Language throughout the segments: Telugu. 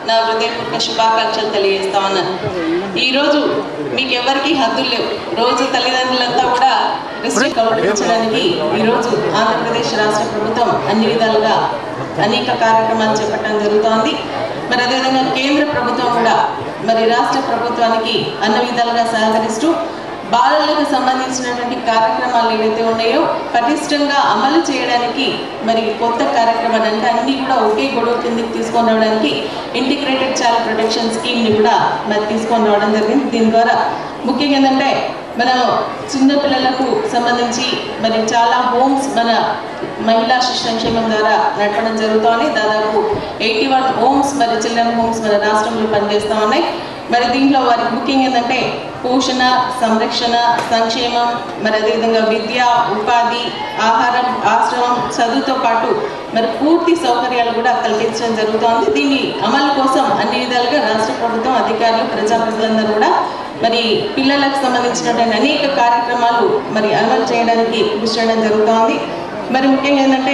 నా హృదయపూర్వక శుభాకాంక్షలు తెలియజేస్తా ఉన్నాను ఈరోజు మీకు ఎవరికి హద్దులు లేవు రోజు తల్లిదండ్రులంతా కూడా డిస్ట్రిక్ట్ గౌరవించడానికి ఈరోజు ఆంధ్రప్రదేశ్ రాష్ట్ర ప్రభుత్వం అన్ని విధాలుగా అనేక కార్యక్రమాలు చేపట్టడం జరుగుతోంది మరి అదేవిధంగా కేంద్ర ప్రభుత్వం కూడా మరి రాష్ట్ర ప్రభుత్వానికి అన్ని విధాలుగా సహకరిస్తూ బాలలకు సంబంధించినటువంటి కార్యక్రమాలు ఏవైతే ఉన్నాయో పటిష్టంగా అమలు చేయడానికి మరి కొత్త కార్యక్రమాలు అంటే అన్ని కూడా ఒకే గొడవ కిందకి తీసుకొని రావడానికి ఇంటిగ్రేటెడ్ చైల్డ్ ప్రొటెక్షన్ స్కీమ్ని కూడా మరి తీసుకొని రావడం జరిగింది దీని ద్వారా ముఖ్యంగా ఏంటంటే మనం చిన్నపిల్లలకు సంబంధించి మరి చాలా హోమ్స్ మన మహిళా శిశు సంక్షేమం ద్వారా నడపడం జరుగుతోంది దాదాపు ఎయిటీ వన్ హోమ్స్ మరి చిల్డ్రన్ హోమ్స్ మన రాష్ట్రంలో పనిచేస్తూ ఉన్నాయి మరి దీంట్లో వారికి ముఖ్యంగా ఏంటంటే పోషణ సంరక్షణ సంక్షేమం మరి అదేవిధంగా విద్య ఉపాధి ఆహారం ఆశ్రమం చదువుతో పాటు మరి పూర్తి సౌకర్యాలు కూడా కల్పించడం జరుగుతోంది దీని అమలు కోసం అన్ని విధాలుగా రాష్ట్ర ప్రభుత్వం అధికారులు ప్రజాప్రతినిధులందరూ కూడా మరి పిల్లలకు సంబంధించినటువంటి అనేక కార్యక్రమాలు మరి అమలు చేయడానికి కృషి చేయడం జరుగుతోంది మరి ముఖ్యంగా ఏంటంటే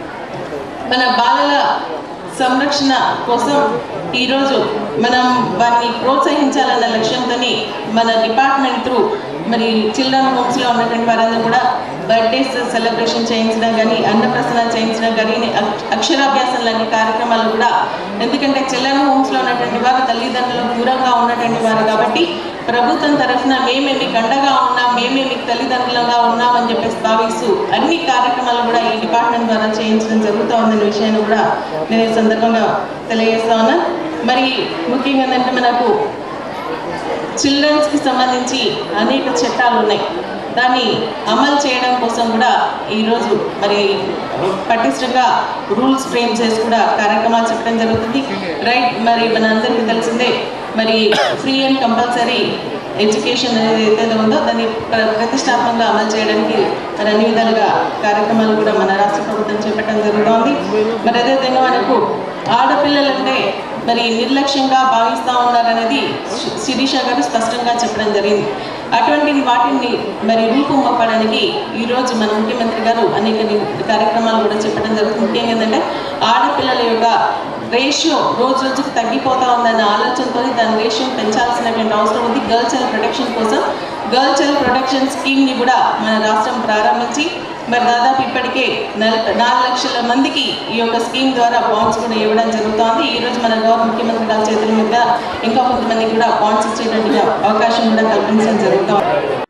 మన బాలల సంరక్షణ కోసం ఈరోజు మనం వారిని ప్రోత్సహించాలన్న లక్ష్యంతో మన డిపార్ట్మెంట్ త్రూ మరి చిల్డ్రన్ హోమ్స్లో ఉన్నటువంటి వారందరూ కూడా బర్త్డేస్ సెలబ్రేషన్ చేయించడం కానీ అన్నప్రసనాలు చేయించడం కానీ అక్- అక్షరాభ్యాసం లాంటి కార్యక్రమాలు కూడా ఎందుకంటే చిల్డ్రన్ హోమ్స్లో ఉన్నటువంటి వారు తల్లిదండ్రులకు దూరంగా ఉన్నటువంటి వారు కాబట్టి ప్రభుత్వం తరఫున మేమే మీకు అండగా ఉన్నాం మేమే మీకు తల్లిదండ్రులుగా ఉన్నామని చెప్పేసి భావిస్తూ అన్ని కార్యక్రమాలు కూడా ఈ డిపార్ట్మెంట్ ద్వారా చేయించడం జరుగుతూ ఉందనే విషయాన్ని కూడా నేను ఈ సందర్భంగా తెలియజేస్తా ఉన్నా మరి ముఖ్యంగా ఏంటంటే మనకు చిల్డ్రన్స్కి సంబంధించి అనేక చట్టాలు ఉన్నాయి దాన్ని అమలు చేయడం కోసం కూడా ఈరోజు మరి పటిష్టంగా రూల్స్ ఫ్రేమ్ చేసి కూడా కార్యక్రమాలు చెప్పడం జరుగుతుంది రైట్ మరి మన అందరికీ తెలిసిందే మరి ఫ్రీ అండ్ కంపల్సరీ ఎడ్యుకేషన్ అనేది ఏదైతే ఉందో దాన్ని ప్ర- ప్రతిష్టాత్మకంగా అమలు చేయడానికి మరి అన్ని విధాలుగా కార్యక్రమాలు కూడా మన రాష్ట్ర ప్రభుత్వం చేపట్టడం జరుగుతోంది మరి అదేవిధంగా మనకు ఆడపిల్లలంటే మరి నిర్లక్ష్యంగా భావిస్తూ ఉన్నారనేది శి- శిరీష గారు స్పష్టంగా చెప్పడం జరిగింది అటువంటి వాటిని మరి రూపుమాపడానికి ఈరోజు మన ముఖ్యమంత్రి గారు అనేక ని- కార్యక్రమాలు కూడా చెప్పడం జరుగుతుంది ముఖ్యంగా ఏంటంటే ఆడపిల్లల యొక్క రేషియో రోజు రోజుకు తగ్గిపోతా ఉందన్న ఆలోచనతో దాని రేషియో పెంచాల్సినటువంటి అవసరం ఉంది గర్ల్ చైల్డ్ ప్రొటెక్షన్ కోసం గర్ల్ చైల్డ్ ప్రొటెక్షన్ స్కీమ్ని కూడా మన రాష్ట్రం ప్రారంభించి మరి దాదాపు ఇప్పటికే నల- నాలుగు లక్షల మందికి ఈ యొక్క స్కీమ్ ద్వారా బాండ్స్ కూడా ఇవ్వడం జరుగుతోంది ఈ రోజు మన గవర్నమెంట్ ముఖ్యమంత్రి గారి చేతుల మీద ఇంకా కొంతమందికి కూడా బాండ్స్ ఇచ్చేటట్టుగా అవకాశం కూడా కల్పించడం జరుగుతోంది